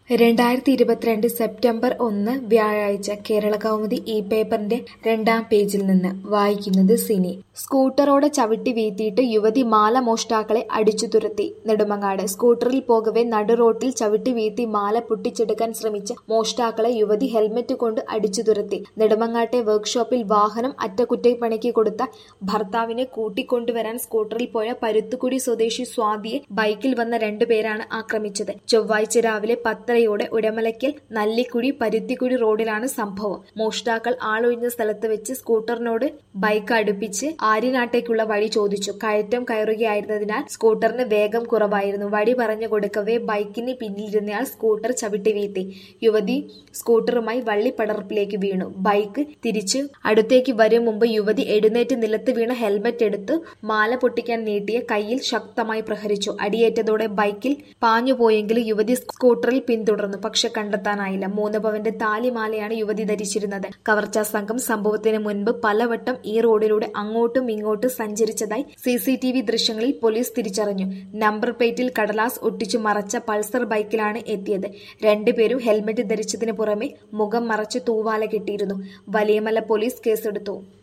രണ്ടായിരത്തി ഇരുപത്തിരണ്ട് സെപ്റ്റംബർ ഒന്ന് വ്യാഴാഴ്ച കേരളകൗമുദി ഈ പേപ്പറിന്റെ രണ്ടാം പേജിൽ നിന്ന് വായിക്കുന്നത് സിനി സ്കൂട്ടറോടെ ചവിട്ടി വീഴ്ത്തിയിട്ട് യുവതി മാല മോഷ്ടാക്കളെ അടിച്ചു തുരത്തി നെടുമങ്ങാട് സ്കൂട്ടറിൽ പോകവെ നടുറോട്ടിൽ ചവിട്ടി വീഴ്ത്തി മാല പൊട്ടിച്ചെടുക്കാൻ ശ്രമിച്ച മോഷ്ടാക്കളെ യുവതി ഹെൽമറ്റ് കൊണ്ട് അടിച്ചു തുരത്തി നെടുമങ്ങാട്ടെ വർക്ക്ഷോപ്പിൽ വാഹനം അറ്റകുറ്റപ്പണിക്ക് കൊടുത്ത ഭർത്താവിനെ കൂട്ടിക്കൊണ്ടുവരാൻ സ്കൂട്ടറിൽ പോയ പരുത്തുകുടി സ്വദേശി സ്വാതിയെ ബൈക്കിൽ വന്ന രണ്ടുപേരാണ് ആക്രമിച്ചത് ചൊവ്വാഴ്ച രാവിലെ പത്തരയോടെ ഉടമലയ്ക്കൽ നല്ലിക്കുഴി പരുത്തിക്കുഴി റോഡിലാണ് സംഭവം മോഷ്ടാക്കൾ ആളൊഴിഞ്ഞ സ്ഥലത്ത് വെച്ച് സ്കൂട്ടറിനോട് ബൈക്ക് അടുപ്പിച്ച് ആര്യനാട്ടേക്കുള്ള വഴി ചോദിച്ചു കയറ്റം കയറുകയായിരുന്നതിനാൽ സ്കൂട്ടറിന് വേഗം കുറവായിരുന്നു വഴി പറഞ്ഞു കൊടുക്കവേ ബൈക്കിന് പിന്നിലിരുന്നയാൾ സ്കൂട്ടർ ചവിട്ടി വീഴ്ത്തി യുവതി സ്കൂട്ടറുമായി വള്ളിപ്പടർപ്പിലേക്ക് വീണു ബൈക്ക് തിരിച്ച് അടുത്തേക്ക് വരും മുമ്പ് യുവതി എഴുന്നേറ്റ് നിലത്ത് വീണ ഹെൽമറ്റ് എടുത്ത് മാല പൊട്ടിക്കാൻ നീട്ടിയ കയ്യിൽ ശക്തമായി പ്രഹരിച്ചു അടിയേറ്റതോടെ ബൈക്കിൽ പാഞ്ഞുപോയെങ്കിലും യുവതി സ്കൂട്ടറിൽ പിന്തുടർന്നു പക്ഷെ കണ്ടെത്താനായില്ല മൂന്ന് പവന്റെ താലിമാലയാണ് യുവതി ധരിച്ചിരുന്നത് കവർച്ചാ സംഘം സംഭവത്തിന് മുൻപ് പലവട്ടം ഈ റോഡിലൂടെ അങ്ങോട്ടും ഇങ്ങോട്ടും സഞ്ചരിച്ചതായി സി സി ടി വി ദൃശ്യങ്ങളിൽ പോലീസ് തിരിച്ചറിഞ്ഞു നമ്പർ പ്ലേറ്റിൽ കടലാസ് ഒട്ടിച്ചു മറച്ച പൾസർ ബൈക്കിലാണ് എത്തിയത് രണ്ടുപേരും ഹെൽമറ്റ് ധരിച്ചതിന് പുറമെ മുഖം മറച്ച് തൂവാല കെട്ടിയിരുന്നു വലിയമല പോലീസ് കേസെടുത്തു